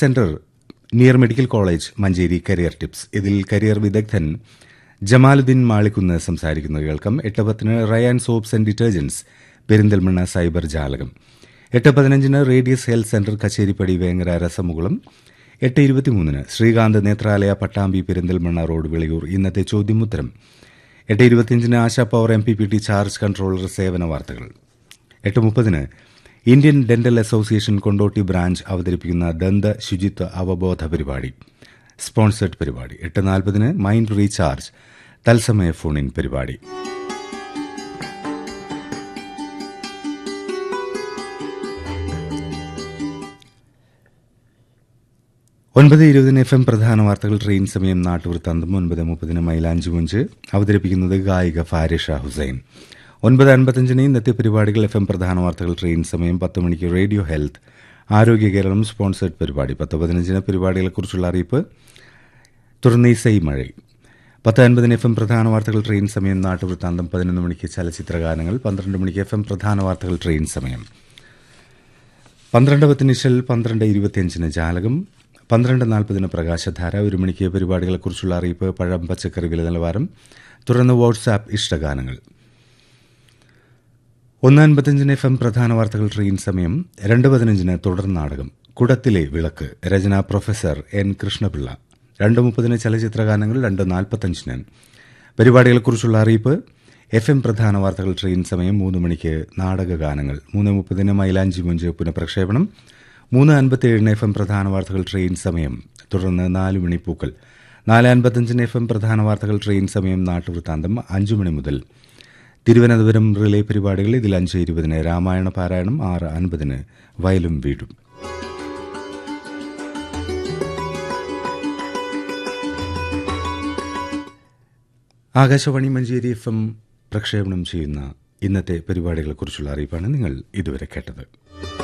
centre near medical college Manjeri career tips ഇതിൽ career വിദഗ്ധൻ ജമാലുദ്ദീൻ മാളിക്കുന്ന് സംസാരിക്കുന്നത് കേൾക്കാം എട്ട് പത്തിന് Rayan soaps and detergents Perinthalmanna cyber ജാലകം എട്ട് പതിനഞ്ചിന് radius health centre Kacheripadi Vengara രസമുകുളം എട്ട് ഇരുപത്തിമൂന്നിന് ശ്രീകാന്ത് നേത്രാലയ പട്ടാമ്പി പെരിന്തൽമണ്ണ റോഡ് വിളയൂർ ഇന്നത്തെ ചോദ്യമുത്തരം എട്ട് ഇരുപത്തിയഞ്ചിന് Asha power M P P T charge controller സേവന വാർത്തകൾ എട്ട് മുപ്പതിന് Indian dental association Kondotty branch അവതരിപ്പിക്കുന്ന ദന്ത ശുചിത്വ അവബോധ പരിപാടി സ്പോൺസേഡ് പരിപാടി എട്ട് നാൽപ്പതിന് മൈൻഡ് റീചാർജ് തത്സമയ ഫോൺ ഇൻ പരിപാടി ഒൻപത് ഇരുപതിന് എഫ് എം പ്രധാന വാർത്തകൾ ട്രെയിൻ സമയം നാട്ടുവൃത്താന്തം ഒൻപത് മുപ്പതിന് മൈലാഞ്ചി മുഞ്ച് അവതരിപ്പിക്കുന്നത് ഗായിക ഫാരിഷ ഹുസൈൻ ഒൻപത് അൻപത്തഞ്ചിന് ഇന്നത്തെ പരിപാടികൾ എഫ് എം പ്രധാന വാർത്തകൾ ട്രെയിൻ സമയം പത്ത് മണിക്ക് റേഡിയോ ഹെൽത്ത് ആരോഗ്യ കേരളം സ്പോൺസേഡ് പരിപാടി പത്ത് പതിനഞ്ചിന് പരിപാടികളെക്കുറിച്ചുള്ള അറിയിപ്പ് തുടർന്ന് ഇസൈ മഴ പത്ത് അൻപതിന് എഫ് എം പ്രധാന വാർത്തകൾ ട്രെയിൻ സമയം നാട്ടുവൃത്താന്തം പതിനൊന്ന് മണിക്ക് ചലച്ചിത്ര ഗാനങ്ങൾ പന്ത്രണ്ട് മണിക്ക് എഫ് എം പ്രധാന വാർത്തകൾ ട്രെയിൻ സമയം പന്ത്രണ്ട് പത്തിന് ഇശൽ പന്ത്രണ്ട് ഇരുപത്തിയഞ്ചിന് ജാലകം പന്ത്രണ്ട് നാൽപ്പതിന് പ്രകാശധാര ഒരു മണിക്ക് പരിപാടികളെക്കുറിച്ചുള്ള അറിയിപ്പ് പഴം പച്ചക്കറി വില നിലവാരം തുടർന്ന് വാട്സാപ്പ് ഇഷ്ടഗാനങ്ങൾ ഒന്ന് അൻപത്തിയഞ്ചിന് എഫ് എം പ്രധാന വാർത്തകൾ ട്രെയിൻ സമയം രണ്ട് പതിനഞ്ചിന് തുടർ നാടകം കുടത്തിലെ വിളക്ക് രചന പ്രൊഫസർ എൻ കൃഷ്ണപിള്ള രണ്ട് മുപ്പതിന് ചലച്ചിത്ര ഗാനങ്ങൾ രണ്ട് നാൽപ്പത്തഞ്ചിന് പരിപാടികളെക്കുറിച്ചുള്ള അറിയിപ്പ് എഫ് എം പ്രധാന വാർത്തകൾ ട്രെയിൻ സമയം മൂന്ന് മണിക്ക് നാടക ഗാനങ്ങൾ മൂന്ന് മുപ്പതിന് മൈലാഞ്ചി മുഞ്ച് പുനഃപ്രക്ഷേപണം മൂന്ന് അൻപത്തിയേഴിന് എഫ് എം പ്രധാന വാർത്തകൾ ട്രെയിൻ സമയം തുടർന്ന് നാല് മണി പൂക്കൾ നാല് അൻപത്തഞ്ചിന് എഫ് എം പ്രധാന വാർത്തകൾ ട്രെയിൻ സമയം നാട്ടുവൃത്താന്തം അഞ്ചു മണി മുതൽ തിരുവനന്തപുരം റിലേ പരിപാടികൾ ഇതിൽ അഞ്ച് ഇരുപതിന് രാമായണ പാരായണം ആറ് അൻപതിന് വയലും വീടും ആകാശവാണി മഞ്ചേരി എഫ് എം പ്രക്ഷേപണം ചെയ്യുന്ന ഇന്നത്തെ പരിപാടികളെക്കുറിച്ചുള്ള അറിയിപ്പാണ് നിങ്ങൾ ഇതുവരെ കേട്ടത്